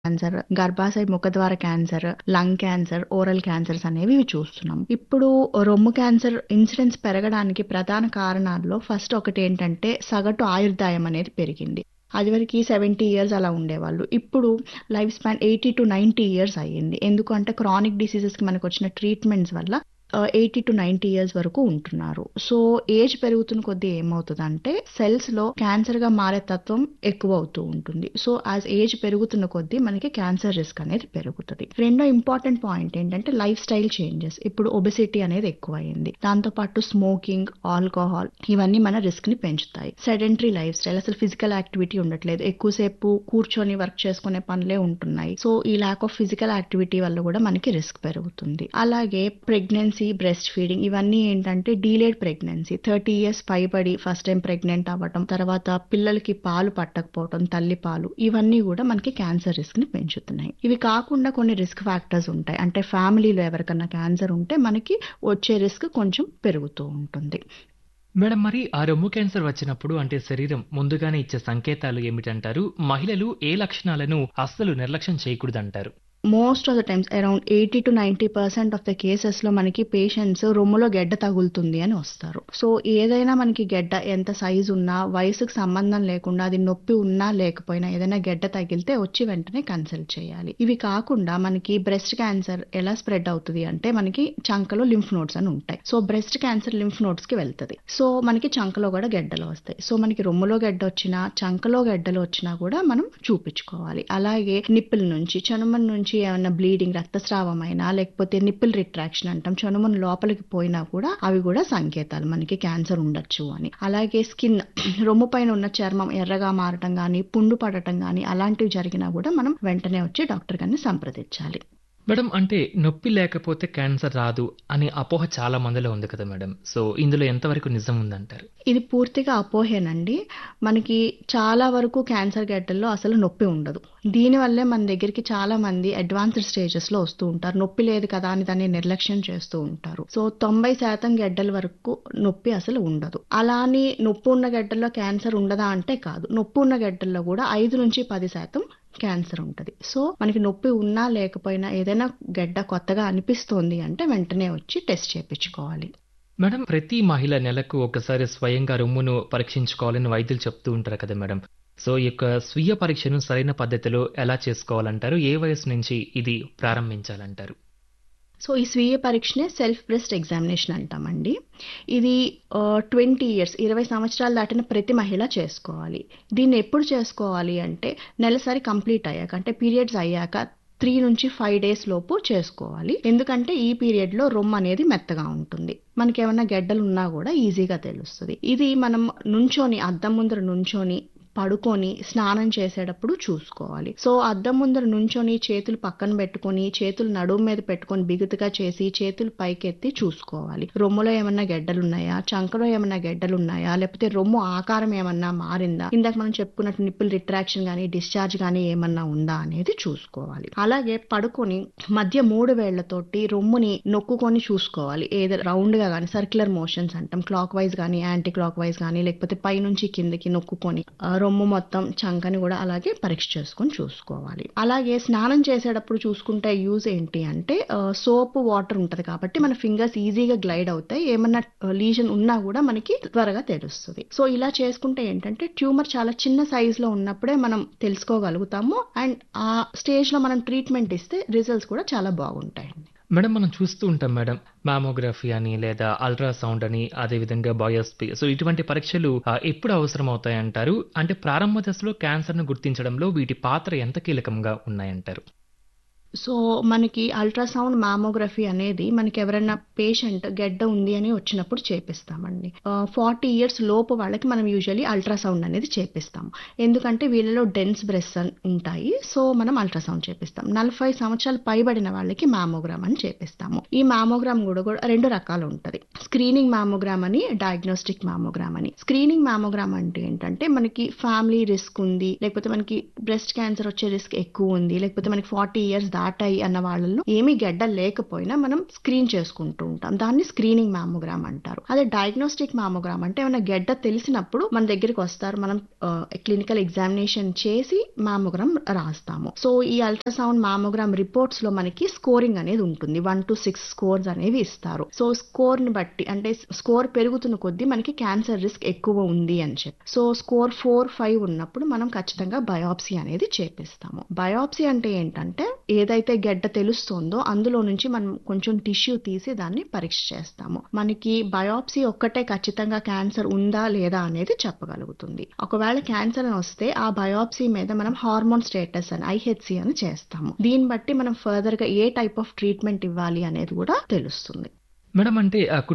Cancer, గర్భాశయ ముఖద్వార cancer, lung cancer, oral cancers అనేవి ఇవి చూస్తున్నాం. ఇప్పుడు రొమ్ము క్యాన్సర్ ఇన్సిడెన్స్ పెరగడానికి ప్రధాన కారణాల్లో ఫస్ట్ ఒకటేంటంటే సగటు ఆయుర్దాయం అనేది పెరిగింది. అదివరకి 70 ఇయర్స్ అలా ఉండేవాళ్ళు. ఇప్పుడు లైఫ్ స్పాన్ 80-90 ఇయర్స్ అయ్యింది. ఎందుకంటే క్రానిక్ డిసీజెస్‌కి మనకొచ్చిన ట్రీట్మెంట్స్ వల్ల ఆహ్, 80-90 ఇయర్స్ వరకు ఉంటున్నారు. సో, ఏజ్ పెరుగుతున్న కొద్దీ ఏమవుతదంటే సెల్స్‌లో క్యాన్సర్‌గా మారే తత్వం ఎక్కువవుతూ ఉంటుంది. సో, యాస్ ఏజ్ పెరుగుతున్న కొద్దీ మనకి క్యాన్సర్ రిస్క్ అనేది పెరుగుతది. రెండో ఇంపార్టెంట్ పాయింట్ ఏంటంటే లైఫ్ స్టైల్ చేంజెస్. ఇప్పుడు ఒబెసిటీ అనేది ఎక్కువయింది. దాంతో పాటు స్మోకింగ్, ఆల్కహాల్ ఇవన్నీ మన రిస్క్‌ని పెంచుతాయి. సెడెంటరీ లైఫ్ స్టైల్ అసలు ఫిజికల్ యాక్టివిటీ ఉండట్లేదు. ఎక్కువసేపు కూర్చొని వర్క్ చేసుకునే పనులే ఉంటున్నాయి. సో, ఈ ల్యాక్ ఆఫ్ ఫిజికల్ యాక్టివిటీ వల్ల కూడా మనకి రిస్క్ పెరుగుతుంది. అలాగే ప్రెగ్నెన్సీ, బ్రెస్ట్ ఫీడింగ్ ఇవన్నీ ఏంటంటే డీలేడ్ ప్రెగ్నెన్సీ 30 ఇయర్స్ పైబడి ఫస్ట్ టైమ్ ప్రెగ్నెంట్ అవ్వటం, తర్వాత పిల్లలకి పాలు పట్టకపోవటం, తల్లి పాలు ఇవన్నీ కూడా మనకి క్యాన్సర్ రిస్క్‌ని పెంచుతున్నాయి. ఇవి కాకుండా కొన్ని రిస్క్ ఫ్యాక్టర్స్ ఉంటాయి. అంటే ఫ్యామిలీలో ఎవరికన్నా క్యాన్సర్ ఉంటే మనకి వచ్చే రిస్క్ కొంచెం పెరుగుతూ ఉంటుంది. మేడం మరి ఆ రొమ్ము క్యాన్సర్ వచ్చినప్పుడు అంటే శరీరం ముందుగానే ఇచ్చే సంకేతాలు ఏమిటంటారు? మహిళలు ఏ లక్షణాలను అస్సలు నిర్లక్ష్యం చేయకూడదంటారు? Most of the times around 80-90% of the కేసెస్‌లో మనకి పేషెంట్స్ రొమ్ములో గెడ్డ తగులుతుంది అని వస్తారు. సో, ఏదైనా మనకి గెడ్డ ఎంత సైజ్ ఉన్నా, వయసుకు సంబంధం లేకుండా అది నొప్పి ఉన్నా లేకపోయినా ఏదైనా గెడ్డ తగిలితే వచ్చి వెంటనే కన్సల్ట్ చేయాలి. ఇవి కాకుండా మనకి బ్రెస్ట్ క్యాన్సర్ ఎలా స్ప్రెడ్ అవుతది అంటే మనకి చంకలో లింఫ్ నోడ్స్ అని ఉంటాయి. సో, బ్రెస్ట్ క్యాన్సర్ లింఫ్ నోడ్స్‌కి వెళ్తది. సో, మనకి చంకలో కూడా గెడ్డలు వస్తాయి. సో, మనకి రొమ్ములో గెడ్డ వచ్చినా, చంకలో గెడ్డలు వచ్చినా కూడా మనం చూపించుకోవాలి. అలాగే నిప్పుల్ నుంచి, చనుమం నుంచి ఏమన్నా బ్లీడింగ్ రక్తస్రావమైనా లేకపోతే నిప్పుల్ రిట్రాక్షన్ అంటాం. చనుమం లోపలికి పోయినా కూడా అవి కూడా సంకేతాలు మనకి క్యాన్సర్ ఉండొచ్చు అని. అలాగే స్కిన్ రొమ్ము పైన ఉన్న చర్మం ఎర్రగా మారటం గానీ, పుండు పడటం గానీ అలాంటివి జరిగినా కూడా మనం వెంటనే వచ్చి డాక్టర్ గారిని సంప్రదించాలి. మేడం అంటే నొప్పి లేకపోతే క్యాన్సర్ రాదు అనే అపోహ చాలా మందిలో ఉంది కదా మేడం. సో, ఇందులో ఎంతవరకు నిజం ఉందంటారు? ఇది పూర్తిగా అపోహేనండి. మనకి చాలా వరకు క్యాన్సర్ గెడ్డల్లో అసలు నొప్పి ఉండదు. దీనివల్లే మన దగ్గరికి చాలా మంది అడ్వాన్స్డ్ స్టేజెస్‌లో వస్తూ ఉంటారు. నొప్పి లేదు కదా అని దాన్ని నిర్లక్ష్యం చేస్తూ ఉంటారు. సో, 90% గెడ్డల వరకు నొప్పి అసలు ఉండదు. అలా అని నొప్పి ఉన్న గెడ్డల్లో క్యాన్సర్ ఉండదా అంటే కాదు. నొప్పి ఉన్న గెడ్డల్లో కూడా 5-10% క్యాన్సర్ ఉంటది. సో, మనకి నొప్పి ఉన్నా లేకపోయినా ఏదైనా గెడ్డ కొత్తగా అనిపిస్తోంది అంటే వెంటనే వచ్చి టెస్ట్ చేపించుకోవాలి. మేడం ప్రతి మహిళ నెలకు ఒకసారి స్వయంగా రొమ్మును పరీక్షించుకోవాలని వైద్యులు చెప్తూ ఉంటారు కదా మేడం. సో, ఈ యొక్క స్వీయ పరీక్షను సరైన పద్ధతిలో ఎలా చేసుకోవాలంటారు? ఏ వయసు నుంచి ఇది ప్రారంభించాలంటారు? సో, ఈ స్వీయ పరీక్షనే సెల్ఫ్ బ్రెస్ట్ ఎగ్జామినేషన్ అంటామండి. ఇది ఆహ్, 20 ఇయర్స్ 20 సంవత్సరాలు దాటిన ప్రతి మహిళ చేసుకోవాలి. దీన్ని ఎప్పుడు చేసుకోవాలి అంటే నెలసరి కంప్లీట్ అయ్యాక అంటే పీరియడ్స్ అయ్యాక 3-5 డేస్ లోపు చేసుకోవాలి. ఎందుకంటే ఈ పీరియడ్‌లో రొమ్ము అనేది మెత్తగా ఉంటుంది. మనకేమన్నా గెడ్డలు ఉన్నా కూడా ఈజీగా తెలుస్తది. ఇది మనం నుంచొని అద్దం ముందర నుంచొని పడుకొని స్నానం చేసేటప్పుడు చూసుకోవాలి. సో, అద్దం ముందర నుంచొని చేతులు పక్కన పెట్టుకొని, చేతులు నడుము మీద పెట్టుకొని బిగుతుగా చేసి చేతులు పైకెత్తి చూసుకోవాలి. రొమ్ములో ఏమన్నా గెడ్డలున్నాయా? చంకలో ఏమన్నా గెడ్డలున్నాయా? లేకపోతే రొమ్ము ఆకారం ఏమన్నా మారిందా? ఇందాక మనం చెప్పుకున్నట్టు నిప్పుల్ రిట్రాక్షన్ గానీ, డిశ్చార్జ్ గానీ ఏమన్నా ఉందా అనేది చూసుకోవాలి. అలాగే పడుకొని మధ్య 3 వేళ్లతోటి రొమ్ముని నొక్కుకొని చూసుకోవాలి. ఏదర్ రౌండ్‌గా గానీ సర్క్యులర్ మోషన్స్ అంటాం. క్లాక్ వైస్ గానీ, యాంటీ క్లాక్ వైస్ గానీ లేకపోతే పైనుంచి కిందకి నొక్కుకొని ఆహ్, రొమ్ము మొత్తం చంకని కూడా అలాగే పరీక్ష చేసుకొని చూసుకోవాలి. అలాగే స్నానం చేసేటప్పుడు చూసుకుంటే యూజ్ ఏంటి అంటే ఆహ్, సోప్, వాటర్ ఉంటది కాబట్టి మన ఫింగర్స్ ఈజీగా గ్లైడ్ అవుతాయి. ఏమన్నా లీషన్ ఉన్నా కూడా మనకి త్వరగా తెలుస్తది. సో, ఇలా చేసుకుంటే ఏంటంటే ట్యూమర్ చాలా చిన్న సైజ్‌లో ఉన్నప్పుడే మనం తెలుసుకోగలుగుతాము. అండ్ ఆ స్టేజ్‌లో మనం ట్రీట్మెంట్ ఇస్తే రిజల్ట్స్ కూడా చాలా బాగుంటాయండి. మేడం మనం చూస్తూ ఉంటాం మేడం. మామోగ్రఫీ అని లేదా అల్ట్రాసౌండ్ అని అదేవిధంగా బయోప్సీ సో, ఇటువంటి పరీక్షలు ఆహ్, ఎప్పుడు అవసరం అవుతాయంటారు? అంటే ప్రారంభ దశలో క్యాన్సర్‌ను గుర్తించడంలో వీటి పాత్ర ఎంత కీలకంగా ఉన్నాయంటారు? సో, మనకి అల్ట్రాసౌండ్, మామోగ్రఫీ అనేది మనకి ఎవరైనా పేషెంట్ గెడ్డ ఉంది అని వచ్చినప్పుడు చేపిస్తామండి. ఆహ్, 40 ఇయర్స్ లోపు వాళ్ళకి మనం యూజువల్లీ అల్ట్రాసౌండ్ అనేది చేపిస్తాము. ఎందుకంటే వీళ్ళలో డెన్స్ బ్రెస్ట్స్ అని ఉంటాయి. సో, మనం అల్ట్రాసౌండ్ చేపిస్తాం. 40 సంవత్సరాలు పైబడిన వాళ్ళకి మామోగ్రామ్ అని చేపిస్తాము. ఈ మామోగ్రామ్ కూడా కూడా 2 రకాలు ఉంటది. స్క్రీనింగ్ మామోగ్రామ్ అని, డయాగ్నోస్టిక్ మామోగ్రామ్ అని. స్క్రీనింగ్ మామోగ్రామ్ అంటే ఏంటంటే మనకి ఫ్యామిలీ రిస్క్ ఉంది, లేకపోతే మనకి బ్రెస్ట్ క్యాన్సర్ వచ్చే రిస్క్ ఎక్కువ ఉంది, లేకపోతే మనకి 40 ఇయర్స్ దాటాయి అన్న వాళ్ళలో ఏమీ గెడ్డ లేకపోయినా మనం స్క్రీన్ చేసుకుంటూ ఉంటాం దాన్ని స్క్రీనింగ్ మ్యామోగ్రామ్ అంటారు అదే డయాగ్నోస్టిక్ మ్యామోగ్రామ్ అంటే ఏమైనా గెడ్డ తెలిసినప్పుడు మన దగ్గరికి వస్తారు మనం క్లినికల్ ఎగ్జామినేషన్ చేసి మ్యామోగ్రామ్ రాస్తాము సో ఈ అల్ట్రాసౌండ్ మ్యామోగ్రామ్ రిపోర్ట్స్ లో మనకి స్కోరింగ్ అనేది ఉంటుంది వన్ టు సిక్స్ స్కోర్స్ అనేవి ఇస్తారు సో స్కోర్ ని బట్టి అంటే స్కోర్ పెరుగుతున్న కొద్దీ మనకి క్యాన్సర్ రిస్క్ ఎక్కువ ఉంది అని చెప్పి సో స్కోర్ ఫోర్ ఫైవ్ ఉన్నప్పుడు మనం ఖచ్చితంగా బయాప్సీ అనేది చేపిస్తాము బయాప్సీ అంటే ఏంటంటే ఏదైతే గెడ్డ తెలుస్తుందో అందులో నుంచి మనం కొంచెం టిష్యూ తీసి దాన్ని పరీక్ష చేస్తాము మనకి బయాప్సీ ఒక్కటే ఖచ్చితంగా క్యాన్సర్ ఉందా లేదా అనేది చెప్పగలుగుతుంది ఒకవేళ క్యాన్సర్ అని వస్తే ఆ బయాప్సీ మీద మనం హార్మోన్ స్టేటస్ అని ఐహెచ్సి అని చేస్తాము దీన్ని బట్టి మనం ఫర్దర్ గా ఏ టైప్ ఆఫ్ ట్రీట్మెంట్ ఇవ్వాలి అనేది కూడా తెలుస్తుంది మేడం అంటే ఆ